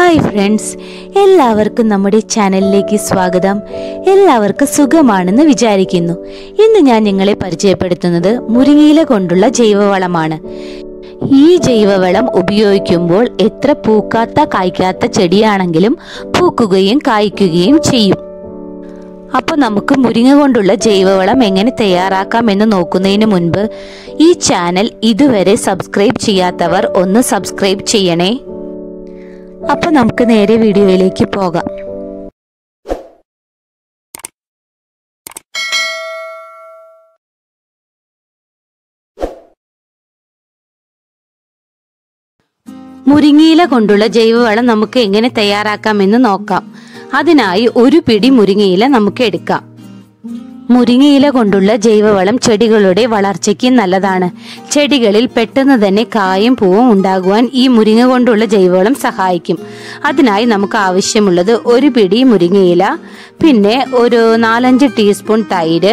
hi friends എല്ലാവർക്കും നമ്മുടെ ചാനലിലേക്ക് സ്വാഗതം എല്ലാവർക്കും സുഖമാണെന്ന് വിചാരിക്കുന്നു ഇന്ന് ഞാൻ നിങ്ങളെ പരിചയപ്പെടുത്തുന്നത് മുരിങ്ങയില കൊണ്ടുള്ള ജൈവവളമാണ് ഈ ജൈവവളം ഉപയോഗിക്കുമ്പോൾ എത്ര പൂക്കാത്ത കായ്ക്കാത്ത ചെടിയാണെങ്കിലും പൂക്കുകയും കായ്ക്കുകയും ചെയ്യും അപ്പോൾ നമുക്ക് മുരിങ്ങ കൊണ്ടുള്ള ജൈവവളം എങ്ങനെ തയ്യാറാക്കാം എന്ന് നോക്കുന്നതിന് മുൻപ് ഈ ചാനൽ ഇതുവരെ സബ്സ്ക്രൈബ് ചെയ്യാത്തവർ ഒന്ന് സബ്സ്ക്രൈബ് ചെയ്യണേ അപ്പോൾ നമുക്ക് നേരെ വീഡിയോയിലേക്ക് പോകാം മുരിങ്ങയില കൊണ്ടുള്ള ജൈവവളം നമുക്ക് എങ്ങനെ തയ്യാറാക്കാമെന്ന് നോക്കാം അതിനായി ഒരു പിടി മുരിങ്ങയില നമുക്ക് എടുക്കാം മുരിങ്ങയില കൊണ്ടുള്ള ജൈവവളം ചെടികളുടെ വളർച്ചയ്ക്ക് നല്ലതാണ് ചെടികളിൽ പെട്ടെന്ന് തന്നെ കായും പൂവും ഉണ്ടാകുവാൻ ഈ മുരിങ്ങ കൊണ്ടുള്ള ജൈവവളം സഹായിക്കും അതിനായി നമുക്ക് ആവശ്യമുള്ളത് ഒരു പിടി മുരിങ്ങയില പിന്നെ ഒരു നാലഞ്ച് ടീസ്പൂൺ തൈര്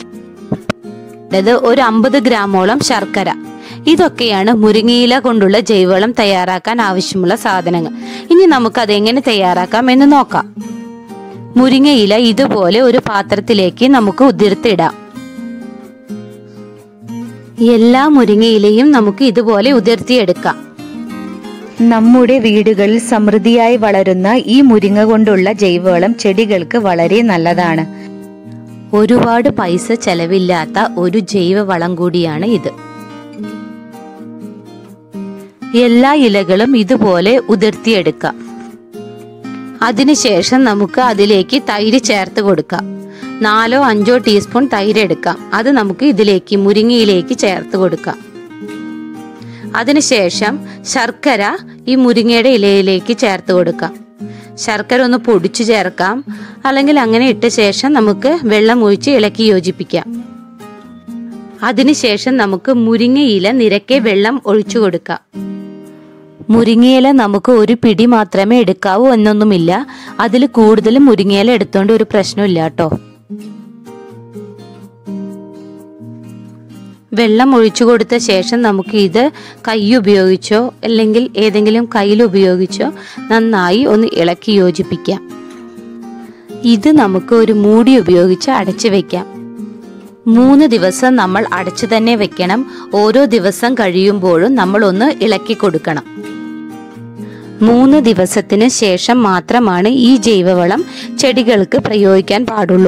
ഒരു അമ്പത് ഗ്രാമോളം ശർക്കര ഇതൊക്കെയാണ് മുരിങ്ങയില കൊണ്ടുള്ള ജൈവവളം തയ്യാറാക്കാൻ ആവശ്യമുള്ള സാധനങ്ങൾ ഇനി നമുക്ക് അതെങ്ങനെ തയ്യാറാക്കാം എന്ന് നോക്കാം മുരിങ്ങയില ഇതുപോലെ ഒരു പാത്രത്തിലേക്ക് നമുക്ക് ഉതിർത്തിടാം എല്ലാ മുരിങ്ങയിലയും നമുക്ക് ഇതുപോലെ ഉതിർത്തിയെടുക്കാം നമ്മുടെ വീടുകളിൽ സമൃദ്ധിയായി വളരുന്ന ഈ മുരിങ്ങ കൊണ്ടുള്ള ജൈവവളം ചെടികൾക്ക് വളരെ നല്ലതാണ് ഒരുപാട് പൈസ ചെലവില്ലാത്ത ഒരു ജൈവവളം കൂടിയാണ് ഇത് എല്ലാ ഇലകളും ഇതുപോലെ ഉതിർത്തിയെടുക്കാം അതിനുശേഷം നമുക്ക് അതിലേക്ക് തൈര് ചേർത്ത് കൊടുക്കാം നാലോ അഞ്ചോ ടീസ്പൂൺ തൈര് എടുക്കാം അത് നമുക്ക് ഇതിലേക്ക് മുരിങ്ങയിലേക്ക് ചേർത്ത് കൊടുക്കാം അതിനുശേഷം ശർക്കര ഈ മുരിങ്ങയുടെ ഇലയിലേക്ക് ചേർത്ത് കൊടുക്കാം ശർക്കര ഒന്ന് പൊടിച്ചു ചേർക്കാം അല്ലെങ്കിൽ അങ്ങനെ ഇട്ട ശേഷം നമുക്ക് വെള്ളം ഒഴിച്ച് ഇളക്കി യോജിപ്പിക്കാം അതിനുശേഷം നമുക്ക് മുരിങ്ങയില നിരക്കെ വെള്ളം ഒഴിച്ചു കൊടുക്കാം മുരിങ്ങയില നമുക്ക് ഒരു പിടി മാത്രമേ എടുക്കാവൂ എന്നൊന്നുമില്ല അതിൽ കൂടുതൽ മുരിങ്ങയില എടുത്തോണ്ട് ഒരു പ്രശ്നമില്ല കേട്ടോ വെള്ളം ഒഴിച്ചു കൊടുത്ത ശേഷം നമുക്ക് ഇത് കൈ ഉപയോഗിച്ചോ അല്ലെങ്കിൽ ഏതെങ്കിലും കയ്യിൽ ഉപയോഗിച്ചോ നന്നായി ഒന്ന് ഇളക്കി യോജിപ്പിക്കാം ഇത് നമുക്ക് ഒരു മൂടി ഉപയോഗിച്ച് അടച്ചു വെക്കാം മൂന്ന് ദിവസം നമ്മൾ അടച്ചു തന്നെ വെക്കണം ഓരോ ദിവസം കഴിയുമ്പോഴും നമ്മൾ ഒന്ന് ഇളക്കി കൊടുക്കണം മൂന്ന് ദിവസത്തിന് ശേഷം മാത്രമാണ് ഈ ജൈവവളം ചെടികൾക്ക് പ്രയോഗിക്കാൻ പാടുള്ളൂ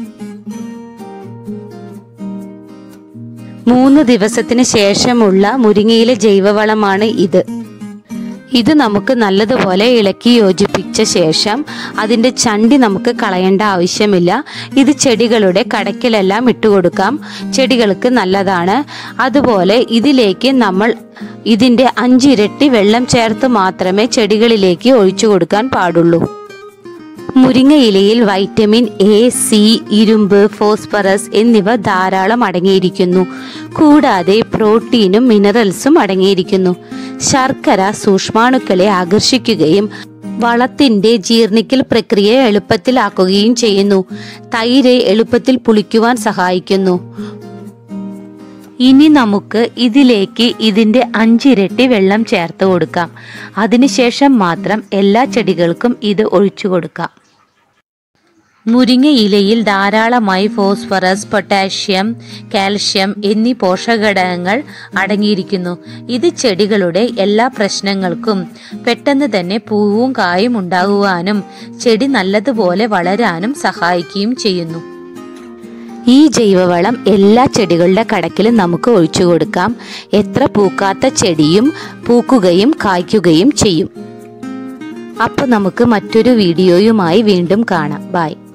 മൂന്ന് ദിവസത്തിന് ശേഷമുള്ള മുരിങ്ങയിലെ ജൈവവളമാണ് ഇത് ഇത് നമുക്ക് നല്ലതുപോലെ ഇളക്കി യോജിപ്പിച്ച ശേഷം അതിൻ്റെ ചണ്ടി നമുക്ക് കളയേണ്ട ആവശ്യമില്ല ഇത് ചെടികളുടെ കടക്കിലെല്ലാം ഇട്ടുകൊടുക്കാം ചെടികൾക്ക് നല്ലതാണ് അതുപോലെ ഇതിലേക്ക് നമ്മൾ ഇതിൻ്റെ അഞ്ചിരട്ടി വെള്ളം ചേർത്ത് മാത്രമേ ചെടികളിലേക്ക് ഒഴിച്ചു കൊടുക്കാൻ പാടുള്ളൂ മുരിങ്ങയിലയിൽ വൈറ്റമിൻ എ സി ഇരുമ്പ് ഫോസ്ഫറസ് എന്നിവ ധാരാളം അടങ്ങിയിരിക്കുന്നു കൂടാതെ പ്രോട്ടീനും മിനറൽസും അടങ്ങിയിരിക്കുന്നു ശർക്കര സൂക്ഷ്മാണുക്കളെ ആകർഷിക്കുകയും വളത്തിന്റെ ജീർണിക്കൽ പ്രക്രിയ എളുപ്പത്തിലാക്കുകയും ചെയ്യുന്നു തൈര് എളുപ്പത്തിൽ പുളിക്കുവാൻ സഹായിക്കുന്നു ഇനി നമുക്ക് ഇതിലേക്ക് ഇതിന്റെ അഞ്ചിരട്ടി വെള്ളം ചേർത്ത് കൊടുക്കാം അതിനുശേഷം മാത്രം എല്ലാ ചെടികൾക്കും ഇത് ഒഴിച്ചു കൊടുക്കാം മുരിങ്ങ ഇലയിൽ ധാരാളമായി ഫോസ്ഫറസ് പൊട്ടാഷ്യം കാൽഷ്യം എന്നീ പോഷകഘടകങ്ങൾ അടങ്ങിയിരിക്കുന്നു ഇത് ചെടികളുടെ എല്ലാ പ്രശ്നങ്ങൾക്കും പെട്ടെന്ന് തന്നെ പൂവും കായും ഉണ്ടാകുവാനും ചെടി നല്ലതുപോലെ വളരാനും സഹായിക്കുകയും ചെയ്യുന്നു ഈ ജൈവവളം എല്ലാ ചെടികളുടെ കടക്കിലും നമുക്ക് ഒഴിച്ചു കൊടുക്കാം എത്ര പൂക്കാത്ത ചെടിയും പൂക്കുകയും കായ്ക്കുകയും ചെയ്യും അപ്പോൾ നമുക്ക് മറ്റൊരു വീഡിയോയുമായി വീണ്ടും കാണാം ബൈ